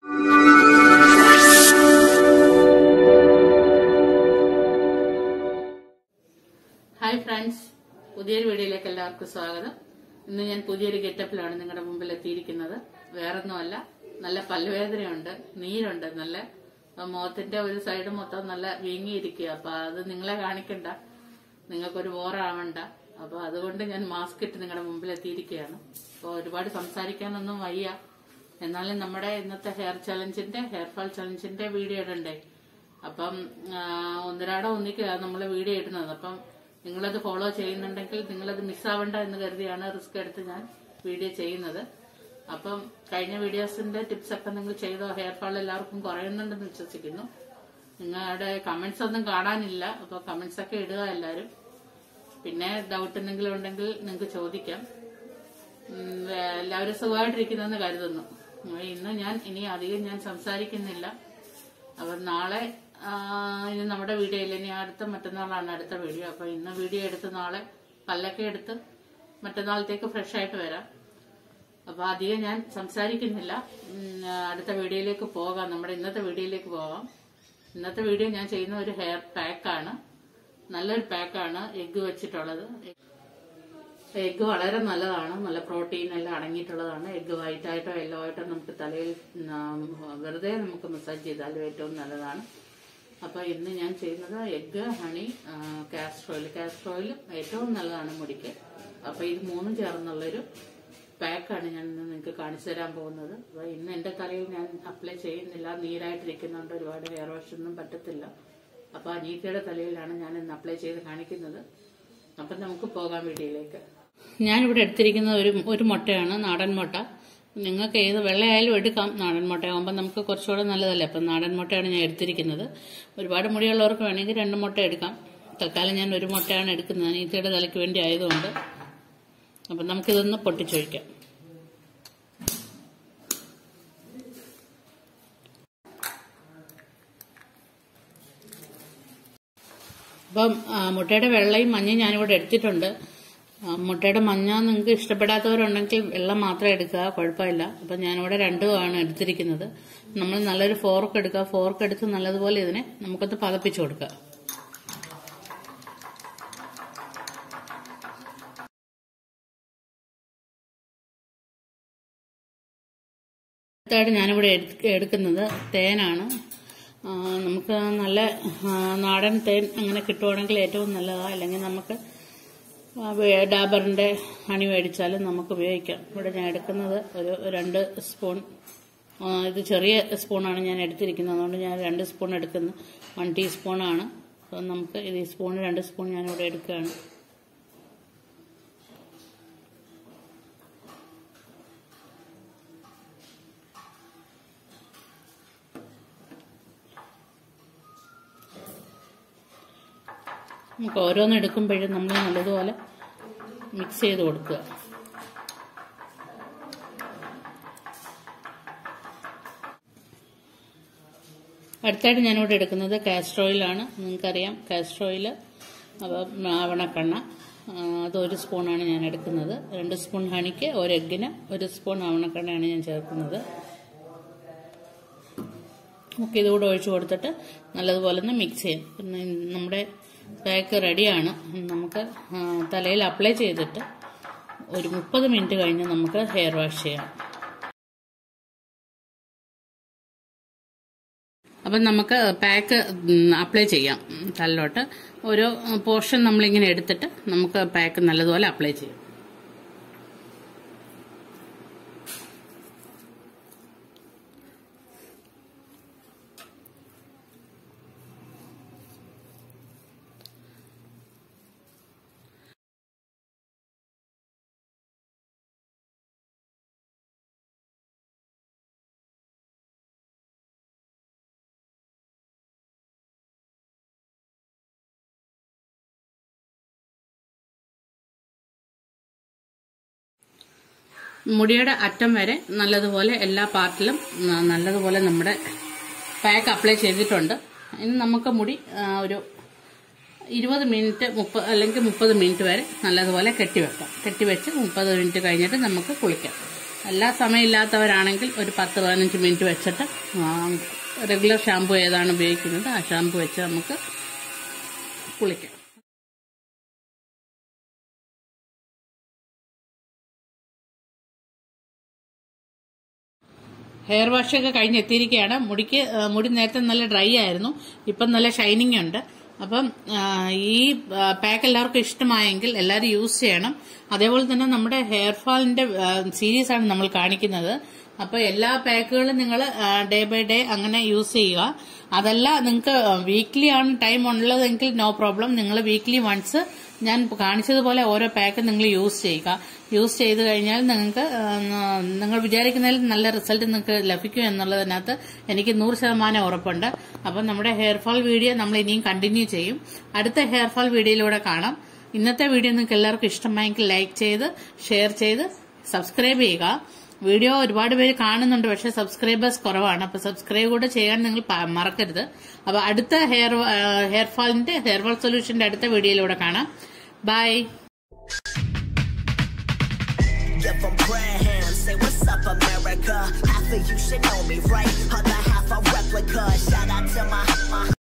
Hi friends പുതിയൊരു വീഡിയോയിലേക്ക് എല്ലാവർക്കും സ്വാഗതം ഇന്ന് ഞാൻ പുതിയൊരു ഗെറ്റപ്പിലാണ് നിങ്ങളുടെ മുമ്പിൽ എത്തിയിരിക്കുന്നത് വേറൊന്നുമല്ല നല്ല പല്ലുവേദനയുണ്ട് നീരുണ്ട് നല്ല അപ്പൊ മുഖത്തിന്റെ ഒരു സൈഡ് മൊത്തം നല്ല വീങ്ങിയിരിക്കുക അപ്പൊ അത് നിങ്ങളെ കാണിക്കണ്ട നിങ്ങൾക്കൊരു ബോറാവണ്ട അപ്പൊ അതുകൊണ്ട് ഞാൻ മാസ്ക് ഇട്ട് നിങ്ങളുടെ മുമ്പിൽ എത്തിയിരിക്കുകയാണ് അപ്പോൾ ഒരുപാട് സംസാരിക്കാനൊന്നും വയ്യ എന്നാലും നമ്മുടെ ഇന്നത്തെ ഹെയർ ചലഞ്ചിന്റെ ഹെയർ ഫാൾ ചലഞ്ചിന്റെ വീഡിയോ ഇടണ്ടേ അപ്പം ആ, ഒന്നരാടം ഒന്നിക്കുക നമ്മൾ വീഡിയോ ഇടുന്നത് അപ്പം നിങ്ങളത് ഫോളോ ചെയ്യുന്നുണ്ടെങ്കിൽ നിങ്ങളത് മിസ്സാവണ്ട എന്ന് കരുതിയാണ് റിസ്ക് എടുത്ത് ഞാൻ വീഡിയോ ചെയ്യുന്നത് അപ്പം കഴിഞ്ഞ വീഡിയോസിന്റെ ടിപ്സ് ഒക്കെ നിങ്ങൾ ചെയ്തോ ഹെയർ ഫാൾ എല്ലാവർക്കും കുറയുന്നുണ്ടെന്ന് വിശ്വസിക്കുന്നു നിങ്ങളുടെ കമന്റ്സ് ഒന്നും കാണാനില്ല അപ്പൊ കമന്റ്സ് ഒക്കെ ഇടുക എല്ലാവരും പിന്നെ ഡൗട്ട് എന്തെങ്കിലും ഉണ്ടെങ്കിൽ നിങ്ങൾക്ക് ചോദിക്കാം ഉം, വേ- എല്ലാവരും സുഖമായിട്ടിരിക്കുന്നെന്ന് കരുതുന്നു ഉം, ഇന്ന് ഞാൻ ഇനി അധികം ഞാൻ സംസാരിക്കുന്നില്ല അപ്പൊ നാളെ ആ, ഇനി നമ്മുടെ വീഡിയോയിൽ ഇനി അടുത്ത മറ്റന്നാളാണ് അടുത്ത വീഡിയോ അപ്പൊ ഇന്ന് വീഡിയോ എടുത്ത് നാളെ പല്ലൊക്കെ എടുത്ത് മറ്റന്നാളത്തേക്ക് ഫ്രഷ് ആയിട്ട് വരാം അപ്പൊ അധികം ഞാൻ സംസാരിക്കുന്നില്ല ഉം, അടുത്ത വീഡിയോയിലേക്ക് പോകാം നമ്മുടെ ഇന്നത്തെ വീഡിയോയിലേക്ക് പോകാം ഇന്നത്തെ വീഡിയോ ഞാൻ ചെയ്യുന്ന ഒരു ഹെയർ പാക്കാണ് നല്ലൊരു പാക്കാണ് എഗ്ഗ് വെച്ചിട്ടുള്ളത് എഗ്ഗ് വളരെ നല്ലതാണ് നല്ല പ്രോട്ടീൻ എല്ലാം അടങ്ങിയിട്ടുള്ളതാണ് എഗ്ഗ് വൈറ്റ് ആയിട്ടോ യെല്ലോ ആയിട്ടോ നമുക്ക് തലയിൽ ഉം, വെറുതെ നമുക്ക് മസാജ് ചെയ്താലും ഏറ്റവും നല്ലതാണ് അപ്പൊ ഇന്ന് ഞാൻ ചെയ്യുന്നത് egg honey castor oil castor oil ഏറ്റവും നല്ലതാണ് മുടിക്ക് അപ്പൊ ഇത് മൂന്നും ചേർന്നുള്ളൊരു പാക്കാണ് ഞാൻ ഇന്ന് നിങ്ങൾക്ക് കാണിച്ചു തരാൻ പോകുന്നത് അപ്പൊ ഇന്ന് എന്റെ തലയിൽ ഞാൻ അപ്ലൈ ചെയ്യുന്നില്ല നീരായിട്ടിരിക്കുന്നുണ്ട് ഒരുപാട് ഹെയർ വാഷ് ഒന്നും പറ്റത്തില്ല അപ്പൊ അനീറ്റയുടെ തലയിലാണ് ഞാൻ ഇന്ന് അപ്ലൈ ചെയ്ത് കാണിക്കുന്നത് അപ്പം നമുക്ക് പോകാം വീഡിയോയിലേക്ക് ഞാനിവിടെ എടുത്തിരിക്കുന്നത് ഒരു ഒരു മുട്ടയാണ് നാടൻ മുട്ട നിങ്ങൾക്ക് ഏത് വെള്ളയായാലും എടുക്കാം നാടൻ മുട്ടയാകുമ്പോൾ നമുക്ക് കുറച്ചുകൂടെ നല്ലതല്ലേ അപ്പം നാടൻ മുട്ടയാണ് ഞാൻ എടുത്തിരിക്കുന്നത് ഒരുപാട് മുടിയുള്ളവർക്ക് വേണമെങ്കിൽ രണ്ട് മുട്ട എടുക്കാം തൽക്കാലം ഞാൻ ഒരു മുട്ടയാണ് എടുക്കുന്നത് നീത്തയുടെ തലയ്ക്ക് വേണ്ടി ആയതുകൊണ്ട് അപ്പം നമുക്കിതൊന്ന് പൊട്ടിച്ചൊഴിക്കാം അപ്പം ആ, മുട്ടയുടെ വെള്ളയും മഞ്ഞയും ഞാനിവിടെ എടുത്തിട്ടുണ്ട് ആ, മുട്ടയുടെ മഞ്ഞ നിങ്ങൾക്ക് ഇഷ്ടപ്പെടാത്തവരുണ്ടെങ്കിൽ വെള്ളം മാത്രം എടുക്കുക കുഴപ്പമില്ല അപ്പം ഞാനിവിടെ രണ്ടുമാണ് എടുത്തിരിക്കുന്നത് നമ്മൾ നല്ലൊരു ഫോർക്ക് എടുക്കുക ഫോർക്ക് എടുത്ത് നല്ലതുപോലെ ഇതിനെ നമുക്കൊന്ന് പതപ്പിച്ചു കൊടുക്കുക അടുത്തായിട്ട് ഞാനിവിടെ എടുക്ക- എടുക്കുന്നത് തേനാണ് ആ, നമുക്ക് നല്ല ആ, നാടൻ തേൻ അങ്ങനെ കിട്ടുവാണെങ്കിൽ ഏറ്റവും നല്ലതാണ് അല്ലെങ്കിൽ നമുക്ക് ആ, വേ- ഡാബറിന്റെ ഹണി മേടിച്ചാലും നമുക്ക് ഉപയോഗിക്കാം ഇവിടെ ഞാൻ എടുക്കുന്നത് ഒരു രണ്ട് സ്പൂൺ ആ, ഇത് ചെറിയ സ്പൂണാണ് ഞാൻ എടുത്തിരിക്കുന്നത് അതുകൊണ്ട് ഞാൻ രണ്ട് സ്പൂൺ എടുക്കുന്നു വൺ ടീസ്പൂണാണ് അപ്പം നമുക്ക് ഇത് ഈ സ്പൂൺ രണ്ട് സ്പൂൺ ഞാനിവിടെ എടുക്കുകയാണ് നമുക്ക് ഓരോന്ന് എടുക്കുമ്പോഴും നമ്മൾ നല്ലതുപോലെ മിക്സ് ചെയ്ത് കൊടുക്കുക അടുത്തായിട്ട് ഞാനിവിടെ എടുക്കുന്നത് കാസ്റ്റർ ഓയിലാണ് നിങ്ങൾക്കറിയാം കാസ്റ്റർ ഓയിൽ അപ്പം ആവണക്കെണ്ണ ആ, അത് ഒരു സ്പൂണാണ് ഞാൻ എടുക്കുന്നത് രണ്ട് സ്പൂൺ ഹണിക്ക് ഒരു എഗ്ഗിന് ഒരു സ്പൂൺ ആവണക്കെണ്ണയാണ് ഞാൻ ചേർക്കുന്നത് നമുക്ക് ഇതുകൂടെ ഒഴിച്ചു കൊടുത്തിട്ട് നല്ലതുപോലെ ഒന്ന് മിക്സ് ചെയ്യാം പിന്നെ നമ്മുടെ പാക്ക് റെഡിയാണ് നമുക്ക് ആ, തലയിൽ അപ്ലൈ ചെയ്തിട്ട് ഒരു മുപ്പത് മിനിറ്റ് കഴിഞ്ഞ് നമുക്ക് ഹെയർ വാഷ് ചെയ്യാം അപ്പം നമുക്ക് പാക്ക് അപ്ലൈ ചെയ്യാം തലയിലോട്ട് ഓരോ പോർഷൻ നമ്മളിങ്ങനെ എടുത്തിട്ട് നമുക്ക് പാക്ക് നല്ലതുപോലെ അപ്ലൈ ചെയ്യാം മുടിയുടെ അറ്റം വരെ നല്ലതുപോലെ എല്ലാ പാർട്ടിലും ന- നല്ലതുപോലെ നമ്മുടെ പാക്ക് അപ്ലൈ ചെയ്തിട്ടുണ്ട് ഇനി നമുക്ക് മുടി ആ, ഒരു ഇരുപത് മിനിറ്റ് മുപ്പത് അല്ലെങ്കിൽ മുപ്പത് മിനിറ്റ് വരെ നല്ലതുപോലെ കെട്ടിവെക്കാം കെട്ടിവെച്ച് മുപ്പത് മിനിറ്റ് കഴിഞ്ഞിട്ട് നമുക്ക് കുളിക്കാം എല്ലാ സമയമില്ലാത്തവരാണെങ്കിൽ ഒരു പത്ത് പതിനഞ്ച് മിനിറ്റ് വെച്ചിട്ട് റെഗുലർ ഷാമ്പു ഏതാണ് ഉപയോഗിക്കുന്നത് ആ ഷാമ്പു വെച്ച് നമുക്ക് കുളിക്കാം ഹെയർ വാഷ് ഒക്കെ കഴിഞ്ഞ് എത്തിയിരിക്കുകയാണ് മുടിക്ക് ആ, മുടി നേരത്തെ നല്ല ഡ്രൈ ആയിരുന്നു ഇപ്പം നല്ല ഷൈനിങ് ഉണ്ട് അപ്പം ആ, ഈ പാക്ക് എല്ലാവർക്കും ഇഷ്ടമായെങ്കിൽ എല്ലാവരും യൂസ് ചെയ്യണം അതേപോലെ തന്നെ നമ്മുടെ ഹെയർ ഫാളിന്റെ സീരീസ് ആണ് നമ്മൾ കാണിക്കുന്നത് അപ്പൊ എല്ലാ പാക്കുകളും നിങ്ങൾ ഡേ ബൈ ഡേ അങ്ങനെ യൂസ് ചെയ്യുക അതല്ല നിങ്ങൾക്ക് വീക്ക്ലി ആണ് ടൈം ഉള്ളതെങ്കിൽ നോ പ്രോബ്ലം നിങ്ങൾ വീക്ക്ലി വൺസ് ഞാൻ കാണിച്ചതുപോലെ ഓരോ പാക്ക് നിങ്ങൾ യൂസ് ചെയ്യുക യൂസ് ചെയ്ത് കഴിഞ്ഞാൽ നിങ്ങൾക്ക് ആ, നിങ്ങൾ വിചാരിക്കുന്നതിൽ നല്ല റിസൾട്ട് നിങ്ങൾക്ക് ലഭിക്കും എന്നുള്ളതിനകത്ത് എനിക്ക് നൂറ് ശതമാനം ഉറപ്പുണ്ട് അപ്പം നമ്മുടെ ഹെയർ ഫാൾ വീഡിയോ നമ്മൾ ഇനിയും കണ്ടിന്യൂ ചെയ്യും അടുത്ത ഹെയർ ഫാൾ വീഡിയോയിലൂടെ കാണാം ഇന്നത്തെ വീഡിയോ നിങ്ങൾക്ക് എല്ലാവർക്കും ഇഷ്ടമായെങ്കിൽ ലൈക്ക് ചെയ്ത് ഷെയർ ചെയ്ത് സബ്സ്ക്രൈബ് ചെയ്യുക വീഡിയോ ഒരുപാട് പേര് കാണുന്നുണ്ട് പക്ഷെ സബ്സ്ക്രൈബേഴ്സ് കുറവാണ് അപ്പൊ സബ്സ്ക്രൈബ് കൂടെ ചെയ്യാൻ നിങ്ങൾ പ- മറക്കരുത് അപ്പൊ അടുത്ത ഹെയർ ഹെയർ ഫാളിന്റെ ഹെയർ ഫാൾ സൊല്യൂഷന്റെ അടുത്ത വീഡിയോയിലൂടെ കാണാം bye Give 'em grand hands, say what's up, America. Half of you should know me, right? Other half a replica. Shout out to my, my